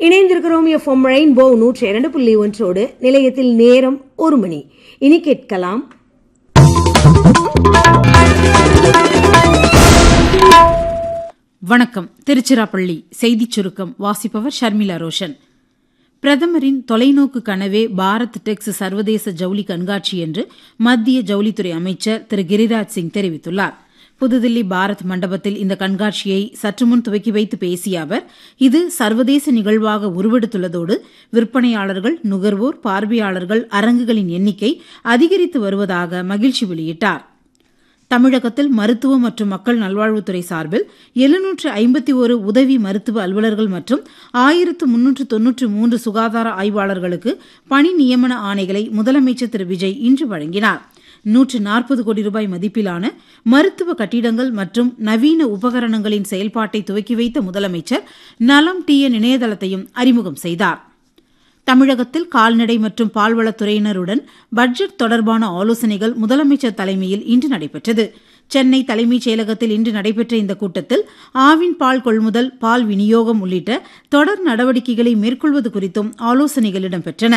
இணைந்திருக்கிறோம் FM rainbow நூற்றி இரண்டு புள்ளி ஒன்றோடு நிலையத்தில் நேரம் ஒரு மணி இனி கேட்கலாம் வணக்கம் திருச்சிராப்பள்ளி செய்திச் சுருக்கம் வாசிப்பவர் ஷர்மிளா ரோஷன் பிரதமரின் தொலைநோக்கு கனவே பாரத் டெக்ஸ் சர்வதேச ஜவுளி கண்காட்சி என்று மத்திய ஜவுளித்துறை அமைச்சர் திரு கிரிராஜ் சிங் தெரிவித்துள்ளார் புதுதில்லி பாரத் மண்டபத்தில் இந்த கண்காட்சியை சற்று முன் துவக்கி வைத்து பேசிய அவர் இது சர்வதேச நிகழ்வாக உருவெடுத்துள்ளதோடு விற்பனையாளர்கள் நுகர்வோர் பார்வையாளர்கள் அரங்குகளின் எண்ணிக்கை அதிகரித்து வருவதாக மகிழ்ச்சி வெளியிட்டார் தமிழகத்தில் மருத்துவ மற்றும் மக்கள் நல்வாழ்வுத்துறை சார்பில் எழுநூற்று ஐம்பத்தி ஒரு உதவி மருத்துவ அலுவலர்கள் மற்றும் ஆயிரத்து முன்னூற்று தொன்னூற்று மூன்று சுகாதார ஆய்வாளர்களுக்கு பணி நியமன ஆணைகளை முதலமைச்சர் திரு விஜய் இன்று வழங்கினார் நூற்று நாற்பது கோடி ரூபாய் மதிப்பிலான மருத்துவ கட்டிடங்கள் மற்றும் நவீன உபகரணங்களின் செயல்பாட்டை துவக்கி வைத்த முதலமைச்சர் நலம் டிஎன் இணையதளத்தையும் அறிமுகம் செய்தார் தமிழகத்தில் கால்நடை மற்றும் பால்வளத்துறையினருடன் பட்ஜெட் தொடர்பான ஆலோசனைகள் முதலமைச்சர் தலைமையில் இன்று நடைபெற்றது சென்னை தலைமைச் செயலகத்தில் இன்று நடைபெற்ற இந்த கூட்டத்தில் ஆவின் பால் கொள்முதல் பால் விநியோகம் உள்ளிட்ட தொடர் நடவடிக்கைகளை மேற்கொள்வது குறித்தும் ஆலோசனைகள் இடம்பெற்றன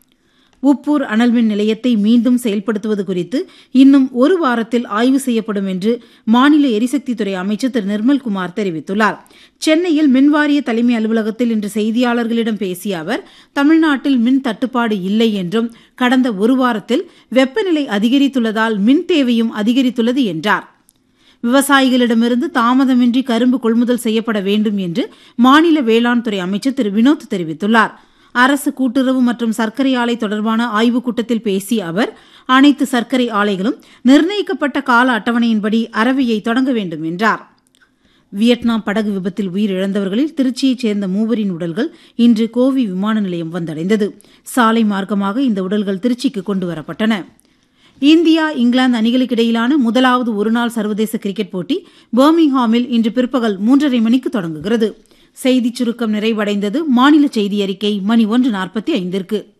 உப்பூர் அனல்மின் நிலையத்தை மீண்டும் செயல்படுத்துவது குறித்து இன்னும் ஒரு வாரத்தில் ஆய்வு செய்யப்படும் என்று மாநில எரிசக்தித்துறை அமைச்சர் திரு நிர்மல்குமார் தெரிவித்துள்ளார் சென்னையில் மின்வாரிய தலைமை அலுவலகத்தில் இன்று செய்தியாளர்களிடம் பேசிய அவர் தமிழ்நாட்டில் மின் தட்டுப்பாடு இல்லை என்றும் கடந்த ஒரு வாரத்தில் வெப்பநிலை அதிகரித்துள்ளதால் மின் தேவையும் அதிகரித்துள்ளது என்றார் விவசாயிகளிடமிருந்து தாமதமின்றி கரும்பு கொள்முதல் செய்யப்பட வேண்டும் என்று மாநில வேளாண் துறை அமைச்சர் திரு வினோத் தெரிவித்துள்ளார் அரசு கூட்டுறவு மற்றும் சர்க்கரை ஆலை தொடர்பான ஆய்வுக் கூட்டத்தில் பேசிய அவர் அனைத்து சர்க்கரை ஆலைகளும் நிர்ணயிக்கப்பட்ட கால அட்டவணையின்படி அறவையை தொடங்க வேண்டும் என்றார் வியட்நாம் படகு விபத்தில் உயிரிழந்தவர்களில் திருச்சியைச் சேர்ந்த மூவரின் உடல்கள் இன்று கோவி விமான நிலையம் வந்தடைந்தது சாலை மார்க்கமாக இந்த உடல்கள் திருச்சிக்கு கொண்டுவரப்பட்டன இந்தியா இங்கிலாந்து அணிகளுக்கு இடையிலான முதலாவது ஒருநாள் சர்வதேச கிரிக்கெட் போட்டி பர்மிங்ஹாமில் இன்று பிற்பகல் மூன்றரை மணிக்கு தொடங்குகிறது செய்திச் சுருக்கம் நிறைவடைந்தது மாநில செய்தி அறிக்கை மணி ஒன்று நாற்பத்தி ஐந்திற்கு